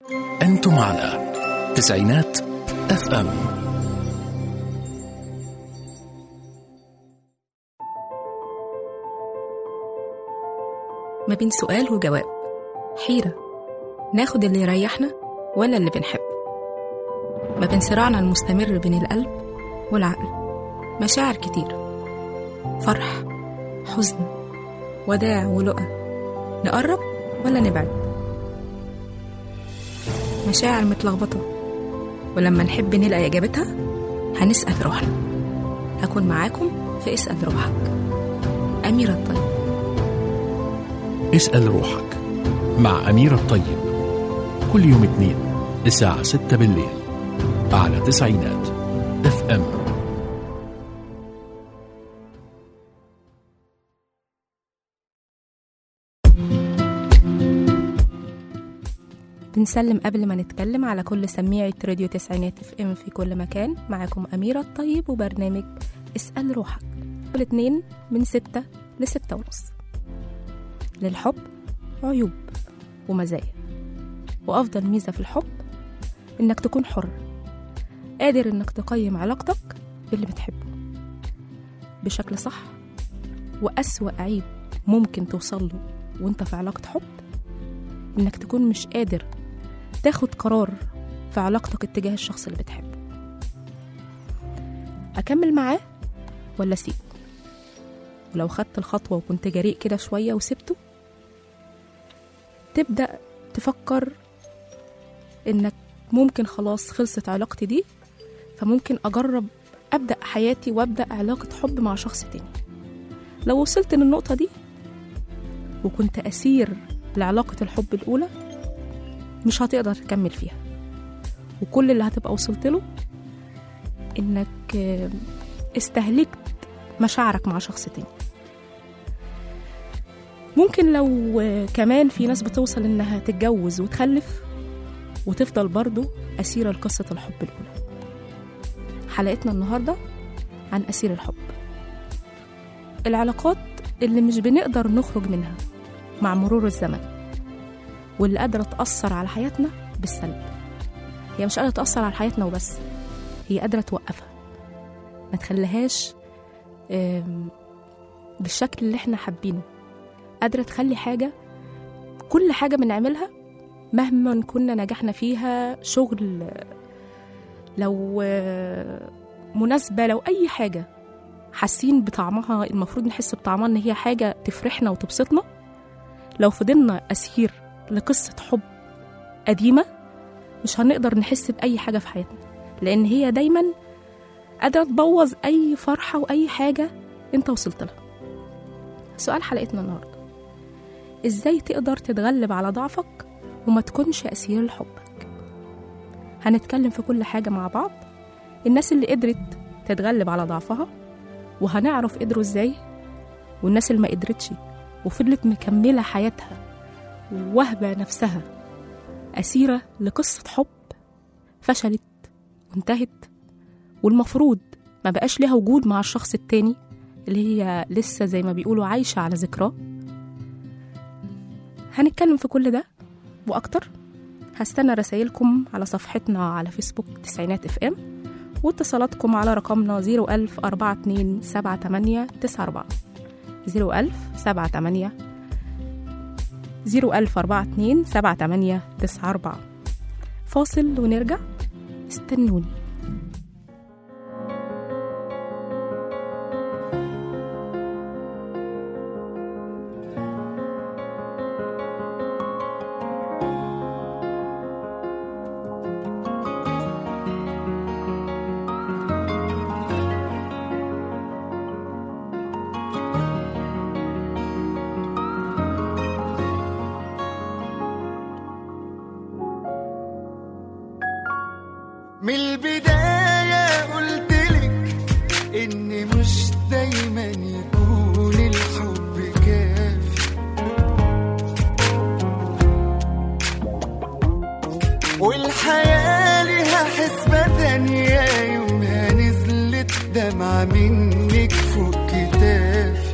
أنتم على تسعينات اف ام ما بين سؤال وجواب حيرة ناخد اللي يريحنا ولا اللي بنحبه ما بين صراعنا المستمر بين القلب والعقل مشاعر كتير فرح حزن وداع ولقى نقرب ولا نبعد مشاعر متلخبطة ولما نحب نلاقي إجابتها هنسأل روحنا هكون معاكم في اسأل روحك أميرة الطيب اسأل روحك مع أميرة الطيب كل يوم اثنين الساعة 6 بالليل على تسعينات اف ام بنسلم قبل ما نتكلم على كل سميعة راديو تسعينات اف ام في كل مكان معاكم أميرة الطيب وبرنامج اسأل روحك كل اتنين من ستة لستة ونص للحب عيوب ومزايا وأفضل ميزة في الحب إنك تكون حر قادر إنك تقيم علاقتك باللي بتحبه بشكل صح وأسوأ عيب ممكن توصل له وانت في علاقة حب إنك تكون مش قادر تاخد قرار في علاقتك اتجاه الشخص اللي بتحبه أكمل معاه ولا أسيبه ولو خدت الخطوة وكنت جريء كده شوية وسبته تبدأ تفكر إنك ممكن خلاص خلصت علاقتي دي فممكن أجرب أبدأ حياتي وأبدأ علاقة حب مع شخص تاني لو وصلت للنقطة دي وكنت أسير لعلاقة الحب الأولى مش هتقدر تكمل فيها وكل اللي هتبقى وصلت له إنك آه، استهلكت مشاعرك مع شخص تاني ممكن لو آه، كمان في ناس بتوصل إنها تتجوز وتخلف وتفضل برضو أسيرة لقصة الحب الأولى حلقتنا النهاردة عن أسير الحب العلاقات اللي مش بنقدر نخرج منها مع مرور الزمن واللي قادرة تأثر على حياتنا بالسلب هي مش قادرة تأثر على حياتنا وبس هي قادرة توقفها ما تخليهاش آم، بالشكل اللي احنا حابينه قادرة تخلي حاجة كل حاجة بنعملها مهما كنا نجحنا فيها شغل لو آه، مناسبة لو أي حاجة حاسين بطعمها المفروض نحس بطعمها إن هي حاجة تفرحنا وتبسطنا لو فضلنا أسير لقصة حب قديمة مش هنقدر نحس بأي حاجة في حياتنا لأن هي دايما قادرة تبوظ أي فرحة وأي حاجة أنت وصلت لها سؤال حلقتنا النهاردة إزاي تقدر تتغلب على ضعفك وما تكونش أسير لحبك هنتكلم في كل حاجة مع بعض الناس اللي قدرت تتغلب على ضعفها وهنعرف قدروا إزاي والناس اللي ما قدرتش وفضلت مكملة حياتها ووهبة نفسها أسيرة لقصة حب فشلت وانتهت والمفروض ما بقاش ليها وجود مع الشخص التاني اللي هي لسه زي ما بيقولوا عايشة على ذكراه هنتكلم في كل ده وأكتر هستنى رسايلكم على صفحتنا على فيسبوك تسعينات اف ام واتصالاتكم على رقمنا 01000 42 78 94 01000 78 01000 42 78 94 فاصل ونرجع استنوني من البداية قلتلك إن مش دايما يكون الحب كافي والحياة لها حسبة تانية يومها نزلت دمعة منك فوق كتافي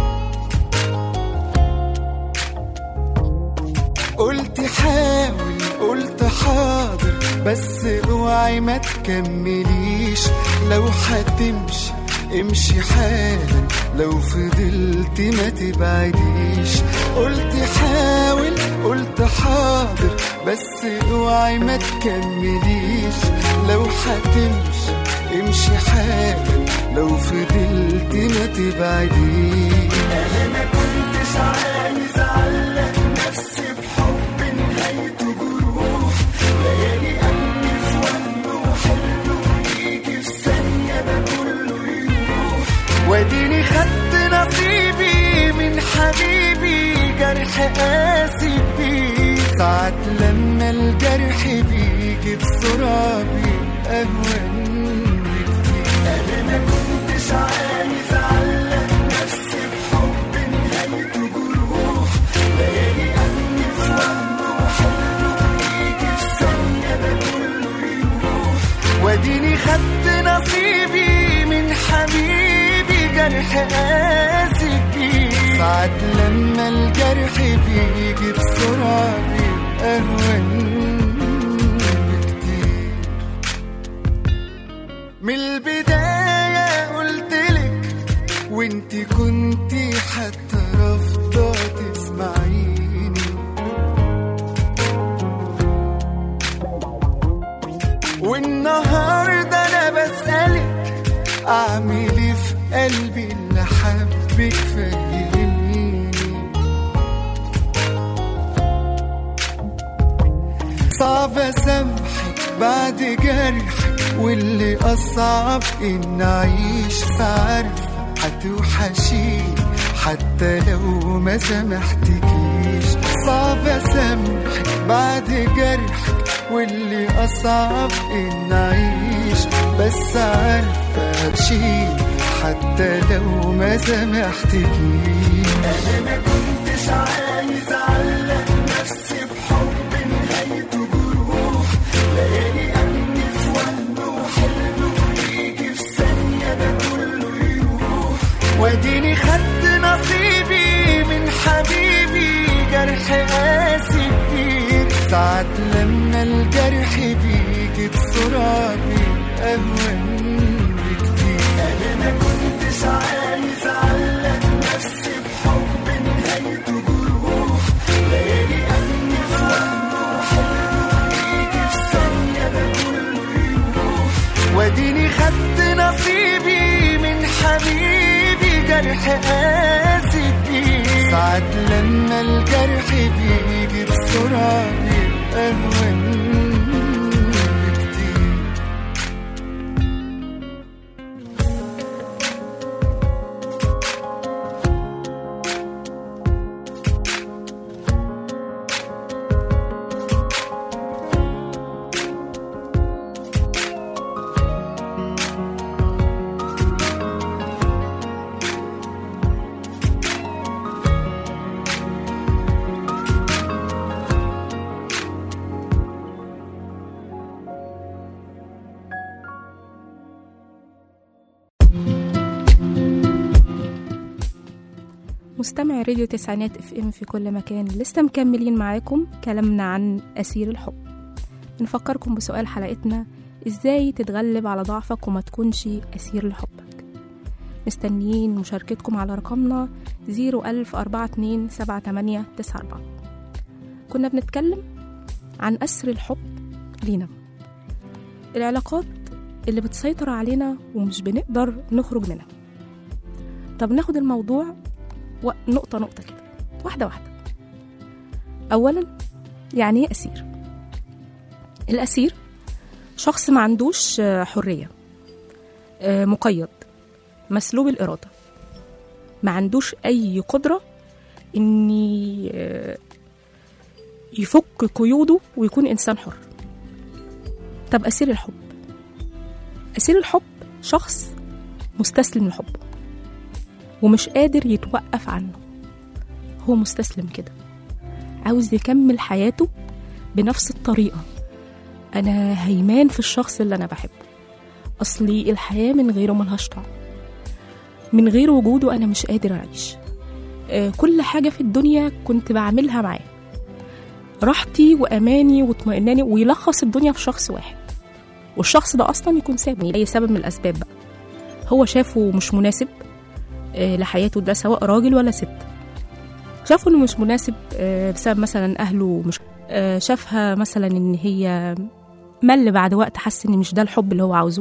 قلت حاول قلت حاضر بس اوعي ما تكمليش لو هتمشي امشي حالا لو فضلت ما تبعديش قلت حاول قلت حاضر بس اوعي ما تكمليش لو هتمشي امشي حالا لو فضلت ما تبعديش انا ما كنتش عايز اعلق نفسي بحب نهايته جروح ليالي قلبي في وهم وحلم ويجي في ثانية ده كله يروح واديني خدت نصيبي من حبيبي جرح قاسي بيه ساعات لما الجرح بيجي بسرعة بيبقى أهون بكتير أنا ما كنتش عايز أعلق نفسي بحب نهايته جروح ليالي قلبي في وهم وحلم ويجي في ثانية ده كله يروح واديني خدت نصيبي من حبيبي جرح قاسي بيه ساعات لما الجرح بيجي بسرعة بيبقى أهون بكتير من البداية قلتلك وانتي كنتي حتى رافضة تسمعيني والنهاردة أنا بسألك أعمل إيه في قلبي اللي حبك فهميني صعب أسامحك بعد جرحك واللي أصعب إن أعيش عارف هتوحشيني حتى لو ما سامحتكيش صعب أسامحك بعد جرحك واللي أصعب إن أعيش بس عارفة هتشيل حتى لو ما سامحتكيش أنا ما كنتش عايز أعلق نفسي بحب نهايته جروح ليالي قلبي في وهم وحلم ويجي في ثانية ده كله يروح واديني خدت نصيبي من حبيبي جرح قاسي كتير ساعات لما الجرح بيجي بسرعة بيبقى أهون بكتير أنا ما كنتش عايز أعلق نفسي بحب نهايته جروح ليالي قلبي في وهم وحلم ويجي في ثانية ده كله يروح واديني خدت نصيبي من حبيبي جرح قاسي بيه ساعات لما الجرح بيجي بسرعة بيبقى أهون بكتير مستمع راديو تسعينات اف ام في كل مكان لسه مكملين معاكم كلامنا عن أسير الحب نفكركم بسؤال حلقتنا ازاي تتغلب على ضعفك وما تكونش أسير لحبك مستنيين مشاركتكم على رقمنا 010427894 كنا بنتكلم عن أسر الحب لينا العلاقات اللي بتسيطر علينا ومش بنقدر نخرج منها طب ناخد الموضوع و- نقطة نقطة كده واحدة واحدة أولا يعني إيه أسير؟ الأسير شخص ما عندوش آه، حرية آه، مقيد مسلوب الإرادة ما عندوش أي قدرة إن ي- آه، يفك قيوده ويكون إنسان حر طب أسير الحب أسير الحب شخص مستسلم للحب ومش قادر يتوقف عنه هو مستسلم كده عاوز يكمل حياته بنفس الطريقة أنا هيمان في الشخص اللي أنا بحبه أصلي الحياة من غيره ملهاش طعم من غير وجوده أنا مش قادر أعيش آه، كل حاجة في الدنيا كنت بعملها معاه راحتي واماني واطمئناني ويلخص الدنيا في شخص واحد والشخص ده اصلا يكون سابه يعني اي سبب من الاسباب بقى هو شافه مش مناسب آه، لحياته ده سواء راجل ولا ست شافه انه مش مناسب آه، بسبب مثلا اهله مش آه، شافها مثلا ان هي مل بعد وقت حس ان مش ده الحب اللي هو عاوزه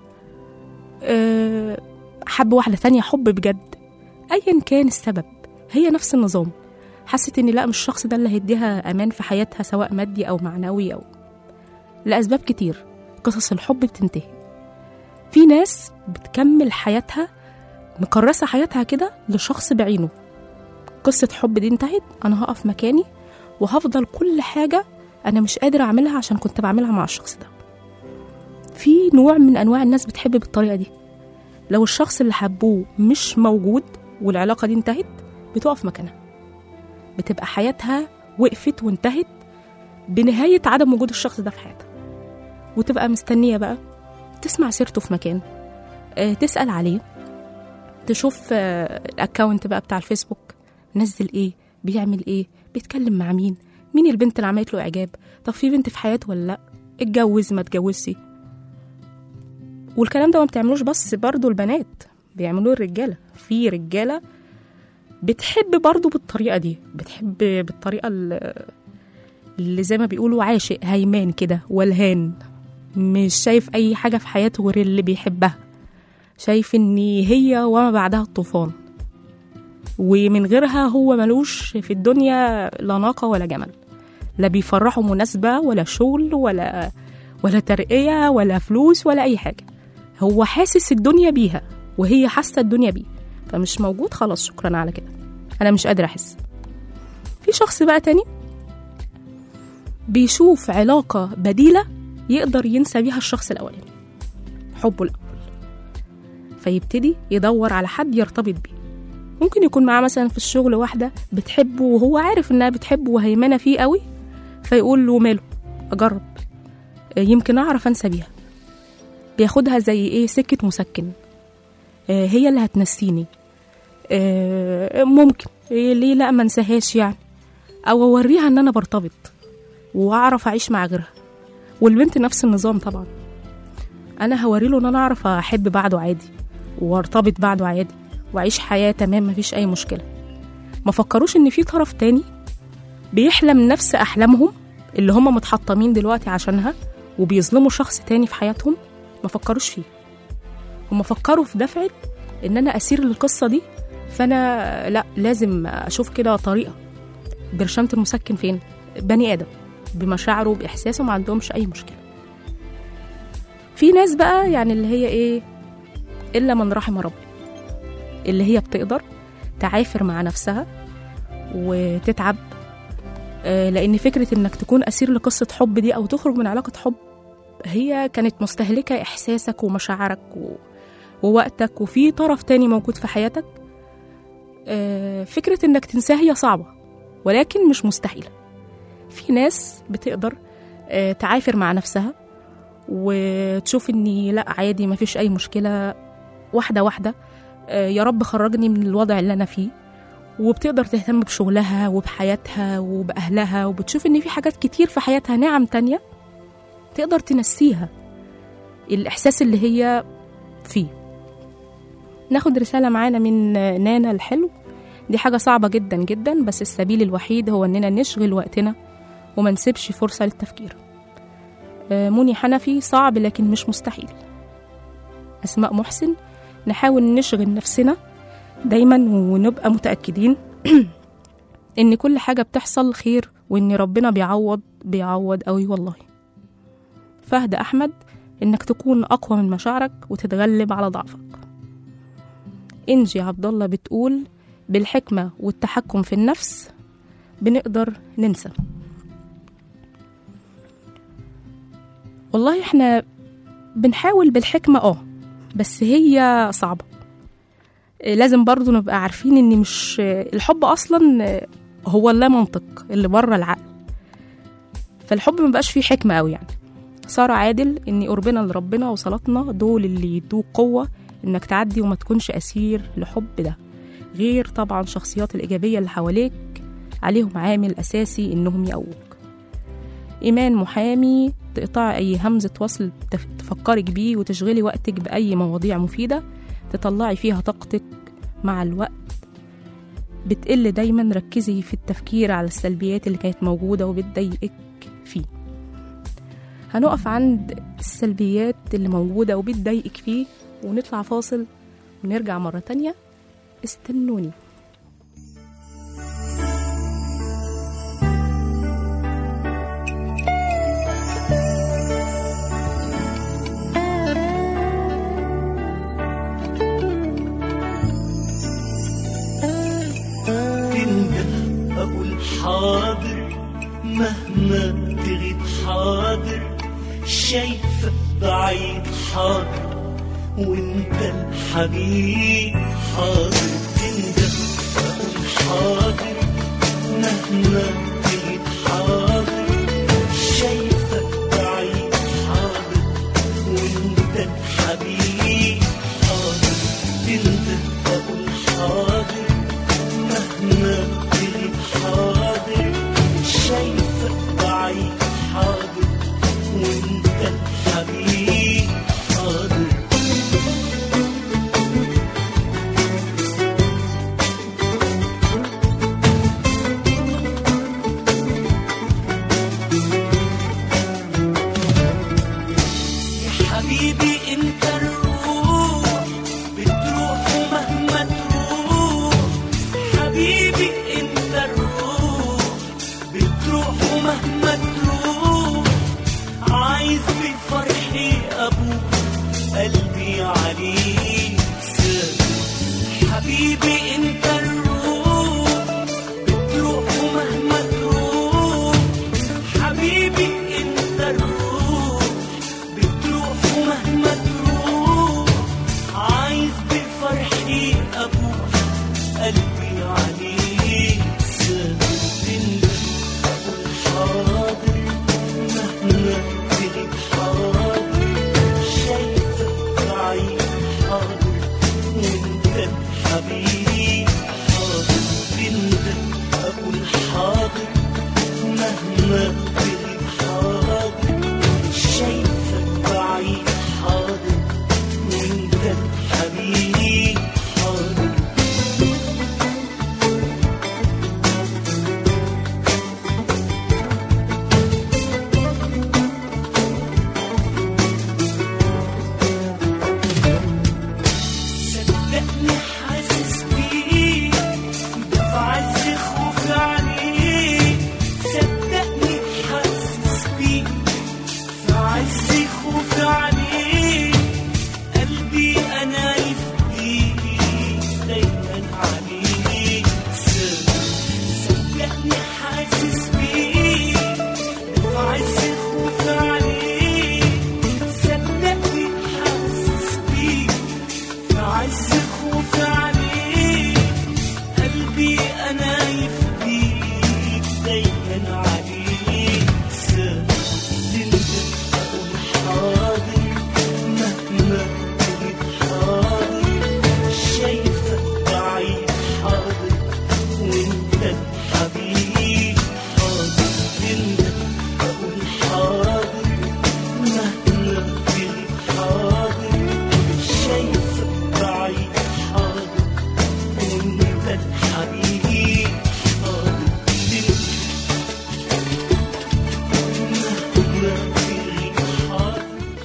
آه، حب واحده تانية حب بجد ايا كان السبب هي نفس النظام حست ان لا مش الشخص ده اللي هيديها امان في حياتها سواء مادي او معنوي او لاسباب كتير قصص الحب بتنتهي في ناس بتكمل حياتها مكرسه حياتها كده لشخص بعينه قصه حب دي انتهت انا هقف مكاني وهفضل كل حاجه انا مش قادره اعملها عشان كنت بعملها مع الشخص ده في نوع من انواع الناس بتحب بالطريقه دي لو الشخص اللي حبوه مش موجود والعلاقه دي انتهت بتقف مكانها بتبقى حياتها وقفت وانتهت بنهايه عدم وجود الشخص ده في حياتها وتبقى مستنيه بقى تسمع سيرته في مكان آه، تسال عليه تشوف آه، الاكونت بقى بتاع الفيسبوك نزل ايه بيعمل ايه بيتكلم مع مين مين البنت اللي عملت له اعجاب طب في بنت في حياته ولا لا اتجوز ما اتجوزش والكلام ده ما بتعملوش بس برضو البنات بيعملوه الرجاله في رجاله بتحب برضو بالطريقه دي بتحب بالطريقه ال- اللي زي ما بيقولوا عاشق هيمان كده ولهان مش شايف اي حاجه في حياته غير اللي بيحبها شايف ان هي وما بعدها الطوفان ومن غيرها هو ملوش في الدنيا لا ناقه ولا جمل لا بيفرحوا مناسبه ولا شغل ولا ولا ترقيه ولا فلوس ولا اي حاجه هو حاسس الدنيا بيها وهي حاسه الدنيا بيه فمش موجود خلاص شكرا على كده انا مش قادره احس في شخص بقى تاني بيشوف علاقه بديله يقدر ينسى بيها الشخص الاولاني حبه الاول فيبتدي يدور على حد يرتبط بيه ممكن يكون معاه مثلا في الشغل واحده بتحبه وهو عارف انها بتحبه وهيمنه فيه قوي فيقول له ماله اجرب آه، يمكن اعرف انسى بيها بياخدها زي ايه سكه مسكن آه، هي اللي هتنسيني آه، ممكن إيه ليه لا ما انساهاش يعني او اوريها ان انا برتبط واعرف اعيش مع غيرها والبنت نفس النظام طبعا انا هوريله ان انا اعرف احب بعده عادي وارتبط بعده عادي واعيش حياه تمام مفيش اي مشكله ما فكروش ان في طرف تاني بيحلم نفس احلامهم اللي هم متحطمين دلوقتي عشانها وبيظلموا شخص تاني في حياتهم ما فكروش فيه هم فكروا في دفعه ان انا اسير للقصه دي فانا لا لازم اشوف كده طريقه برشامه المسكن فين بني ادم بمشاعره باحساسه ما عندهمش اي مشكله في ناس بقى يعني اللي هي ايه الا من رحم ربي اللي هي بتقدر تعافر مع نفسها وتتعب آه، لان فكره انك تكون اسير لقصه حب دي او تخرج من علاقه حب هي كانت مستهلكه احساسك ومشاعرك و... ووقتك وفي طرف تاني موجود في حياتك آه، فكره انك تنساها هي صعبه ولكن مش مستحيله في ناس بتقدر آه، تعافر مع نفسها وتشوف اني لا عادي ما فيش اي مشكله واحده واحده آه، يا رب خرجني من الوضع اللي انا فيه وبتقدر تهتم بشغلها وبحياتها وبأهلها وبتشوف إن في حاجات كتير في حياتها نعم تانية تقدر تنسيها الإحساس اللي هي فيه ناخد رسالة معانا من نانا الحلو دي حاجة صعبة جدا جدا بس السبيل الوحيد هو إننا نشغل وقتنا وما نسيبش فرصة للتفكير آه، مني حنفي صعب لكن مش مستحيل أسماء محسن نحاول نشغل نفسنا دايما ونبقى متأكدين إن كل حاجة بتحصل خير وإن ربنا بيعوض بيعوض قوي والله فهد أحمد إنك تكون أقوى من مشاعرك وتتغلب على ضعفك إنجي عبد الله بتقول بالحكمة والتحكم في النفس بنقدر ننسى والله احنا بنحاول بالحكمة اه بس هي صعبة لازم برضو نبقى عارفين ان مش الحب اصلا هو اللا منطق اللي بره العقل فالحب مبقاش فيه حكمة قوي يعني سارة عادل ان قربنا لربنا وصلاتنا دول اللي يدوك قوة انك تعدي وما تكونش اسير لحب ده غير طبعا الشخصيات الايجابية اللي حواليك عليهم عامل اساسي انهم يقووك إيمان محامي تقطعي أي همزة وصل تف- تفكرك بيه وتشغلي وقتك بأي مواضيع مفيدة تطلعي فيها طاقتك مع الوقت بتقل دايما ركزي في التفكير على السلبيات اللي كانت موجودة وبتضايقك فيه هنقف عند السلبيات اللي موجودة وبتضايقك فيه ونطلع فاصل ونرجع مرة تانية استنوني تنده أقول حاضر مهما تغيب حاضر شايفك بعيد حاضر وانت الحبيب حاضر تنده أقول حاضر مهما تغيب حاضر شايفك بعيد حاضر وانت الحبيب حاضر تنده أقول حاضر مهما تغيب حاضر شايفك بعيد حاضر وانت الحبيب حاضر يا حبيبي انت الروح بتروح ومهما تروح حبيبي انت الروح بتروح ومهما تروح عايز بفرحي ابوك قلبي عليك سر حبيبي انت الروح بتروح ومهما تروح حبيبي انت الروح بتروح ومهما تروح عايز بفرحي ابوك قلبي عليك سبتني اقول حاضر مهما تغيب حاضر شايفك بعيد حاضر وانت الحبيب حاضر تندم اقول حاضر مهما تغيب حاضر شايفك بعيد حاضر وانت الحبيب حاضر صدقني حاسس بيك بعز خوفي عليك صدقني حاسس بيك بعز خوفي عليك قلبي انا يفديك دايما عليك صدقني حاسس بيك بعز خوفي عليك صدقني حاسس بيك عز خوفي عليك قلبي انا يفديك دايما عليك تندم اقول حاضر مهما تغيب حاضر شايفك بعيد حاضر وانت الحبيب حاضر تندم اقول حاضر مهما تغيب حاضر شايفك بعيد حاضر وانت الحبيب حاضر تندم مهما تغيب حاضر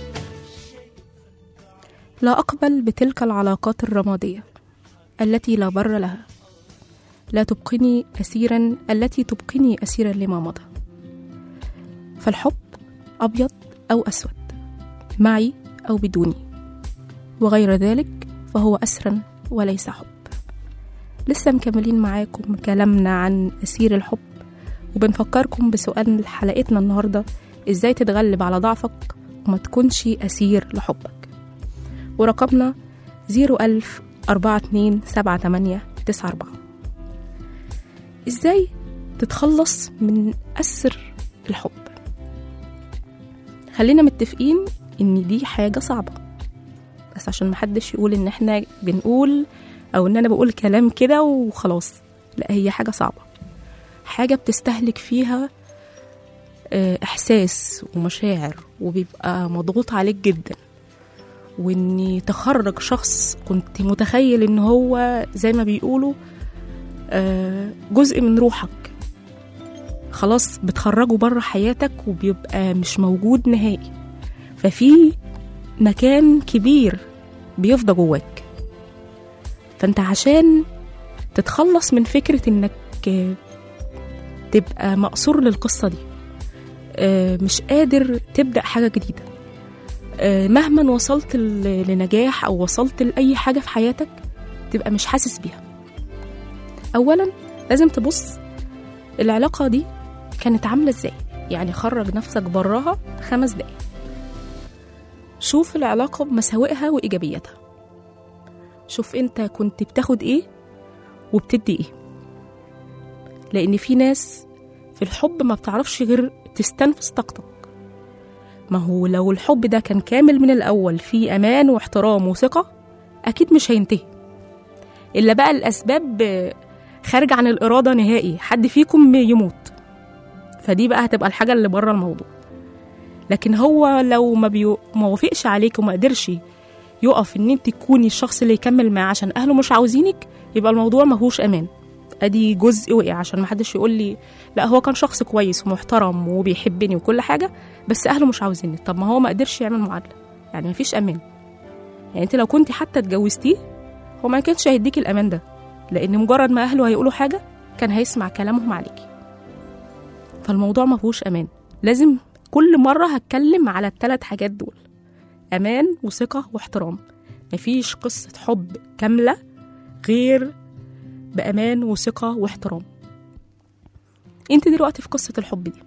لا أقبل بتلك العلاقات الرمادية التي لا بر لها لا تبقني أسيرا التي تبقني أسيرا لما مضى فالحب أبيض أو أسود معي أو بدوني وغير ذلك فهو أسرا وليس حب لسه مكملين معاكم كلامنا عن أسير الحب وبنفكركم بسؤال حلقتنا النهاردة إزاي تتغلب على ضعفك وما تكونش أسير لحبك ورقمنا 01000 42 78 94 إزاي تتخلص من أسر الحب خلينا متفقين إن دي حاجة صعبة بس عشان محدش يقول إن إحنا بنقول أو إن أنا بقول كلام كده وخلاص لا هي حاجة صعبة حاجة بتستهلك فيها آه، احساس ومشاعر وبيبقى مضغوط عليك جدا وان تخرج شخص كنت متخيل ان هو زي ما بيقولوا آه، جزء من روحك خلاص بتخرجه بره حياتك وبيبقى مش موجود نهائي ففي مكان كبير بيفضى جواك فانت عشان تتخلص من فكرة انك آه، تبقى مقصور للقصة دي آه، مش قادر تبدأ حاجة جديدة آه، مهما وصلت ل- لنجاح أو وصلت لأي حاجة في حياتك تبقى مش حاسس بيها أولا لازم تبص العلاقة دي كانت عاملة ازاي يعني خرج نفسك براها خمس دقايق شوف العلاقة بمساوئها وإيجابياتها شوف انت كنت بتاخد ايه وبتدي ايه لأن في ناس في الحب ما بتعرفش غير تستنفذ طاقتك ما هو لو الحب ده كان كامل من الأول فيه أمان واحترام وثقة أكيد مش هينتهي إلا بقى الأسباب آه، خارجة عن الإرادة نهائي حد فيكم يموت فدي بقى هتبقى الحاجة اللي بره الموضوع لكن هو لو ما, بيو... ما وافقش عليك وما قدرش يقف ان انت تكوني الشخص اللي يكمل معاه عشان اهله مش عاوزينك يبقى الموضوع ما هوش امان ادي جزء وقع عشان ما حدش يقول لي لا هو كان شخص كويس ومحترم وبيحبني وكل حاجه بس اهله مش عاوزيني طب ما هو ما قدرش يعمل معادله يعني ما فيش امان يعني انت لو كنت حتى اتجوزتيه هو ما كانش هيديك الامان ده لان مجرد ما اهله هيقولوا حاجه كان هيسمع كلامهم عليكي فالموضوع ما فيهوش امان لازم كل مره هتكلم على الثلاث حاجات دول امان وثقه واحترام مفيش قصه حب كامله غير بامان وثقه واحترام انت دلوقتي في قصه الحب دي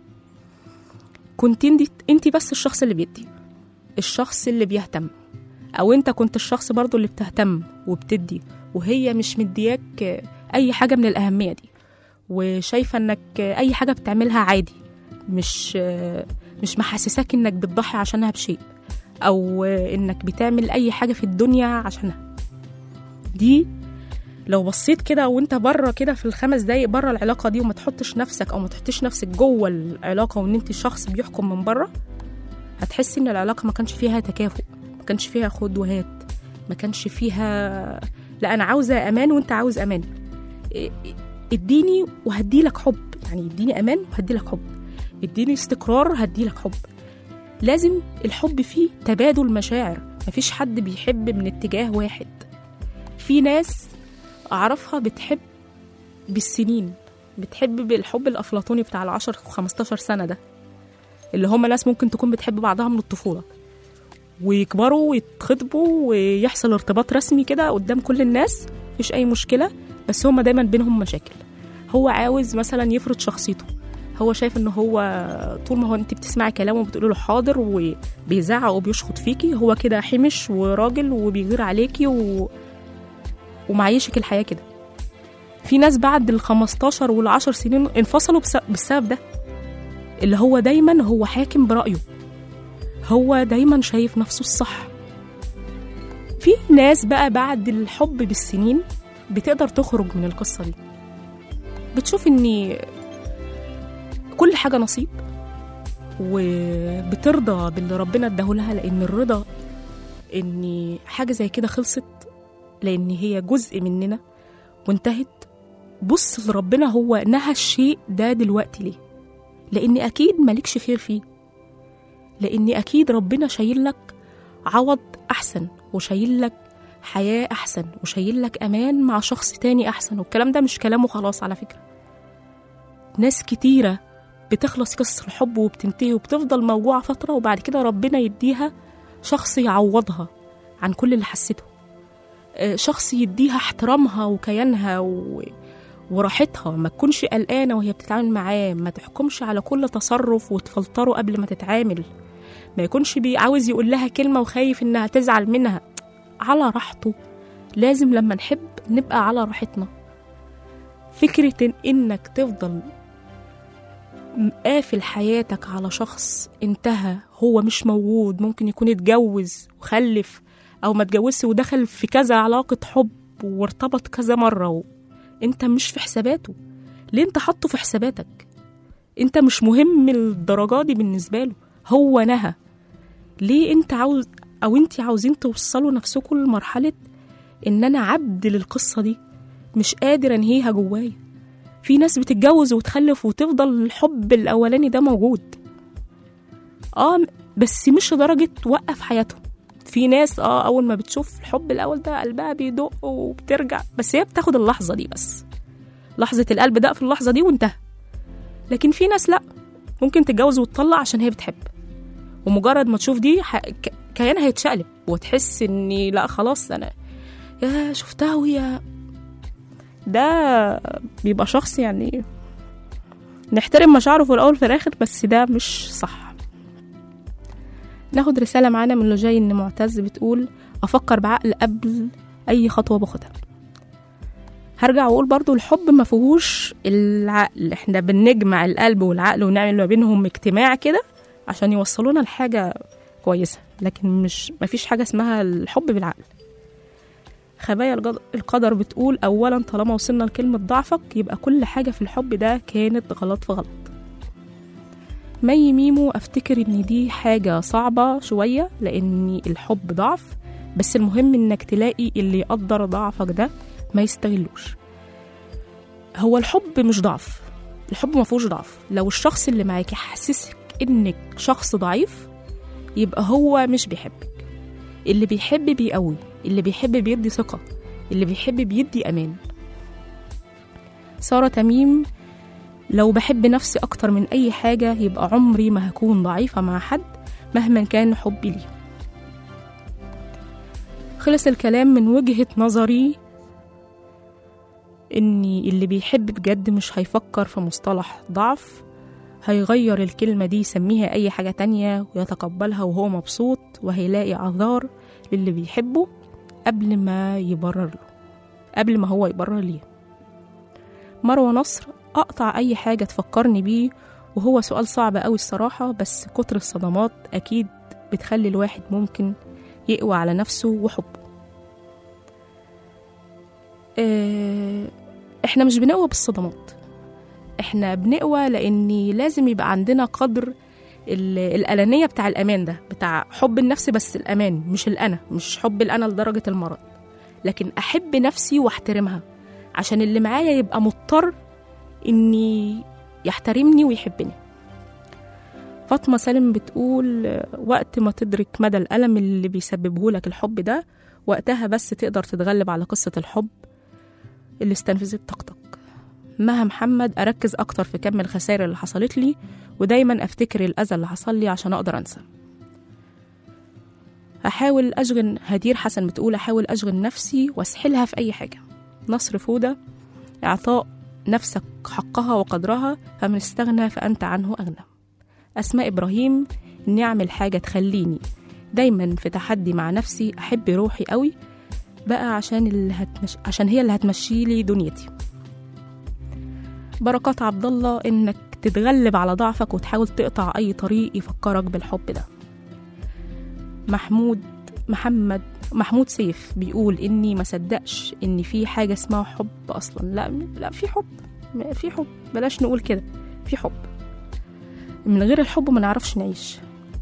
كنت انت انت بس الشخص اللي بيدي الشخص اللي بيهتم او انت كنت الشخص برضو اللي بتهتم وبتدي وهي مش مدياك اي حاجه من الاهميه دي وشايفه انك اي حاجه بتعملها عادي مش مش محسساك انك بتضحي عشانها بشيء او انك بتعمل اي حاجه في الدنيا عشانها دي لو بصيت كده وانت بره كده في الخمس دقايق بره العلاقه دي وما تحطش نفسك او ما تحطش نفسك جوه العلاقه وان انت شخص بيحكم من بره هتحسي ان العلاقه ما كانش فيها تكافؤ ما كانش فيها خد وهات ما كانش فيها لا انا عاوزه امان وانت عاوز امان إيه- اديني وهديلك حب يعني اديني امان وهديلك حب اديني استقرار هديلك حب لازم الحب فيه تبادل مشاعر مفيش حد بيحب من اتجاه واحد في ناس اعرفها بتحب بالسنين بتحب بالحب الافلاطوني بتاع العشر و15 سنه ده اللي هم ناس ممكن تكون بتحب بعضها من الطفوله ويكبروا ويتخطبوا ويحصل ارتباط رسمي كده قدام كل الناس مفيش اي مشكله بس هما دايما بينهم مشاكل هو عاوز مثلا يفرض شخصيته هو شايف ان هو طول ما هو انت بتسمعي كلامه وبتقولي له حاضر وبيزعق وبيشخط فيكي هو كده حمش وراجل وبيغير عليكي و... ومعيشك الحياه كده في ناس بعد ال 15 وال 10 سنين انفصلوا بس... بالسبب ده اللي هو دايما هو حاكم برأيه هو دايما شايف نفسه الصح في ناس بقى بعد الحب بالسنين بتقدر تخرج من القصة دي بتشوف ان كل حاجة نصيب وبترضى باللي ربنا اداهولها لان الرضا ان حاجة زي كده خلصت لان هي جزء مننا وانتهت بص لربنا هو نهى الشيء ده دلوقتي ليه لان اكيد مالكش خير فيه لان اكيد ربنا شايل لك عوض احسن وشايل لك حياه احسن وشايل لك امان مع شخص تاني احسن والكلام ده مش كلامه خلاص على فكره ناس كتيره بتخلص قصة الحب وبتنتهي وبتفضل موجوعة فترة وبعد كده ربنا يديها شخص يعوضها عن كل اللي حسته آه، شخص يديها احترامها وكيانها و... وراحتها ما تكونش قلقانة وهي بتتعامل معاه ما تحكمش على كل تصرف وتفلتره قبل ما تتعامل ما يكونش بي- عاوز يقول لها كلمة وخايف إنها تزعل منها على راحته لازم لما نحب نبقى على راحتنا فكرة إن إنك تفضل قافل حياتك على شخص انتهى هو مش موجود ممكن يكون اتجوز وخلف أو ما اتجوزش ودخل في كذا علاقة حب وارتبط كذا مرة و... انت مش في حساباته ليه انت حاطه في حساباتك انت مش مهم الدرجة دي بالنسبة له هو نهى ليه انت عاوز او انت عاوزين توصلوا نفسكم لمرحلة ان انا عبد للقصة دي مش قادر انهيها جوايا في ناس بتتجوز وتخلف وتفضل الحب الاولاني ده موجود اه بس مش لدرجة توقف حياتهم في ناس اه اول ما بتشوف الحب الاول ده قلبها بيدق وبترجع بس هي بتاخد اللحظة دي بس لحظة القلب ده في اللحظة دي وانتهى لكن في ناس لا ممكن تتجوز وتطلع عشان هي بتحب ومجرد ما تشوف دي ح... ك- كيانها هيتشقلب وتحس اني لا خلاص انا يا شفتها وهي ده بيبقى شخص يعني نحترم مشاعره في الاول وفي الاخر بس ده مش صح ناخد رسالة معانا من لوجاي ان معتز بتقول افكر بعقل قبل اي خطوة باخدها هرجع واقول برضو الحب ما فيهوش العقل احنا بنجمع القلب والعقل ونعمل ما بينهم اجتماع كده عشان يوصلونا لحاجة كويسة لكن مش ما فيش حاجة اسمها الحب بالعقل خبايا الجد- القدر بتقول أولا طالما وصلنا لكلمة ضعفك يبقى كل حاجة في الحب ده كانت غلط في غلط مي ميمو أفتكر إن دي حاجة صعبة شوية لأن الحب ضعف بس المهم إنك تلاقي اللي يقدر ضعفك ده ما يستغلوش هو الحب مش ضعف الحب ما فيهوش ضعف لو الشخص اللي معاك يحسسك انك شخص ضعيف يبقى هو مش بيحبك اللي بيحب بيقوي اللي بيحب بيدي ثقة اللي بيحب بيدي أمان سارة تميم لو بحب نفسي أكتر من أي حاجة يبقى عمري ما هكون ضعيفة مع حد مهما كان حبي ليه خلص الكلام من وجهة نظري إني اللي بيحب بجد مش هيفكر في مصطلح ضعف هيغير الكلمة دي يسميها أي حاجة تانية ويتقبلها وهو مبسوط وهيلاقي اعذار للي بيحبه قبل ما يبرر له قبل ما هو يبرر ليه مروة نصر أقطع أي حاجة تفكرني بيه وهو سؤال صعب أوي الصراحة بس كتر الصدمات أكيد بتخلي الواحد ممكن يقوى على نفسه وحبه آه، احنا مش بنقوى بالصدمات احنا بنقوى لأن لازم يبقى عندنا قدر ال- الأنانية بتاع الأمان ده بتاع حب النفس بس الأمان مش الأنا مش حب الأنا لدرجة المرض لكن أحب نفسي وأحترمها عشان اللي معايا يبقى مضطر إني يحترمني ويحبني فاطمة سالم بتقول آه، وقت ما تدرك مدى الألم اللي بيسببه لك الحب ده وقتها بس تقدر تتغلب على قصة الحب اللي استنفذت طاقتك مها محمد أركز أكتر في كم الخسائر اللي حصلت لي ودايما أفتكر الأذى اللي حصل لي عشان أقدر أنسى أحاول أشغل هدير حسن بتقول أحاول أشغل نفسي وأسحلها في أي حاجة نصر فودة إعطاء نفسك حقها وقدرها فمن استغنى فأنت عنه أغنى أسماء إبراهيم إني أعمل حاجة تخليني دايما في تحدي مع نفسي أحب روحي قوي بقى عشان اللي هتمش... عشان هي اللي هتمشي لي دنيتي بركات عبد الله انك تتغلب على ضعفك وتحاول تقطع اي طريق يفكرك بالحب ده محمود محمد محمود سيف بيقول اني ما صدقش ان في حاجه اسمها حب اصلا لا لا في حب في حب بلاش نقول كده في حب من غير الحب ما نعرفش نعيش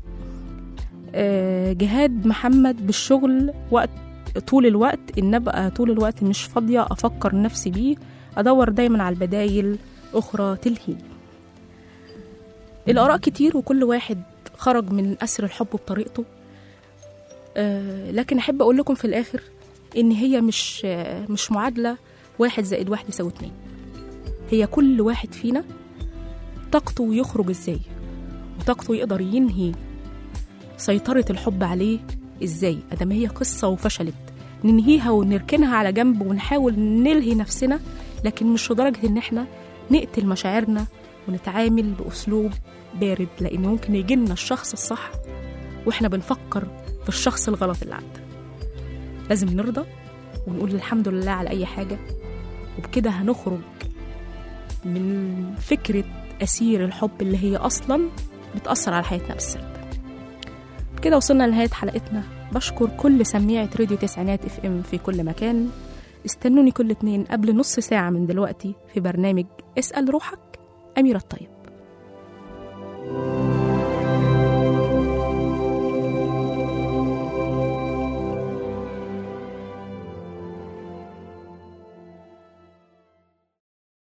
آه، جهاد محمد بالشغل وقت طول الوقت ان ابقى طول الوقت مش فاضيه افكر نفسي بيه ادور دايما على البدايل اخرى تلهيني الاراء كتير وكل واحد خرج من اسر الحب بطريقته آه، لكن احب اقول لكم في الاخر ان هي مش آه، مش معادله واحد زائد واحد يساوي اتنين هي كل واحد فينا طاقته يخرج ازاي وطاقته يقدر ينهي سيطرة الحب عليه ازاي ادام هي قصة وفشلت ننهيها ونركنها على جنب ونحاول نلهي نفسنا لكن مش لدرجة ان احنا نقتل مشاعرنا ونتعامل بأسلوب بارد لأن ممكن يجيلنا الشخص الصح واحنا بنفكر في الشخص الغلط اللي عندنا لازم نرضى ونقول الحمد لله على أي حاجة وبكده هنخرج من فكرة أسير الحب اللي هي أصلا بتأثر على حياتنا بالسلب كده وصلنا لنهاية حلقتنا بشكر كل سميعة راديو تسعينات اف ام في كل مكان استنوني كل اتنين قبل نص ساعة من دلوقتي في برنامج اسأل روحك أميرة الطيب